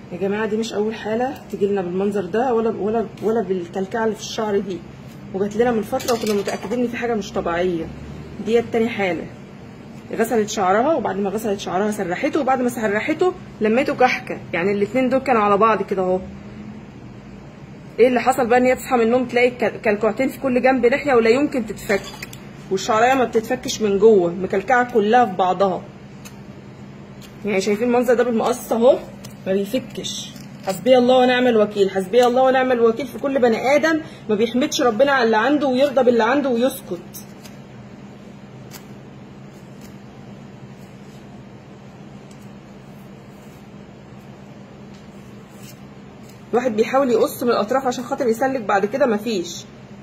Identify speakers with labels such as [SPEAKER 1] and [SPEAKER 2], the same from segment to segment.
[SPEAKER 1] يا جماعه دي مش اول حاله تجي لنا بالمنظر ده ولا ولا ولا بالكلكعه اللي في الشعر دي وجات لنا من فتره وكنا متاكدين ان في حاجه مش طبيعيه ديت تاني حاله غسلت شعرها وبعد ما غسلت شعرها سرحته وبعد ما سرحته لميته كحكه يعني الاتنين دول كانوا على بعض كده اهو ايه اللي حصل بقى ان هي تصحى من النوم تلاقي الك- كلكعتين في كل جنب لحيه ولا يمكن تتفك والشعريه ما بتتفكش من جوه مكلكعه كلها في بعضها يعني شايفين المنظر ده بالمقص اهو ما بيفكش حسبي الله ونعم الوكيل حسبي الله ونعم الوكيل في كل بني ادم ما بيحمدش ربنا على اللي عنده ويرضى باللي عنده ويسكت الواحد بيحاول يقص من الاطراف عشان خاطر يسلك بعد كده مفيش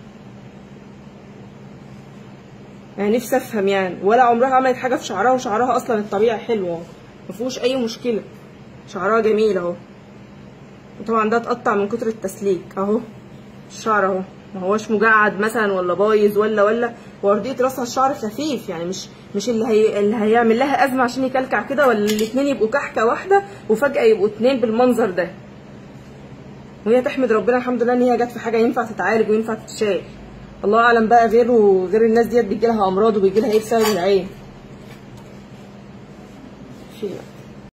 [SPEAKER 1] يعني نفسي افهم يعني ولا عمرها عملت حاجه في شعرها وشعرها اصلا الطبيعي حلو اهو مفيهوش اي مشكله شعرها جميل اهو وطبعا ده اتقطع من كتر التسليك اهو الشعر اهو ما هوش مجعد مثلا ولا بايظ ولا ولا ورديه راسها الشعر خفيف يعني مش مش اللي هي اللي هيعمل لها ازمه عشان يكلكع كده ولا الاتنين يبقوا كحكه واحده وفجاه يبقوا اتنين بالمنظر ده وهي تحمد ربنا الحمد لله ان هي جت في حاجه ينفع تتعالج وينفع تتشال الله اعلم بقى غيره غير الناس ديت بيجي لها امراض وبيجي لها ايه بسبب العين في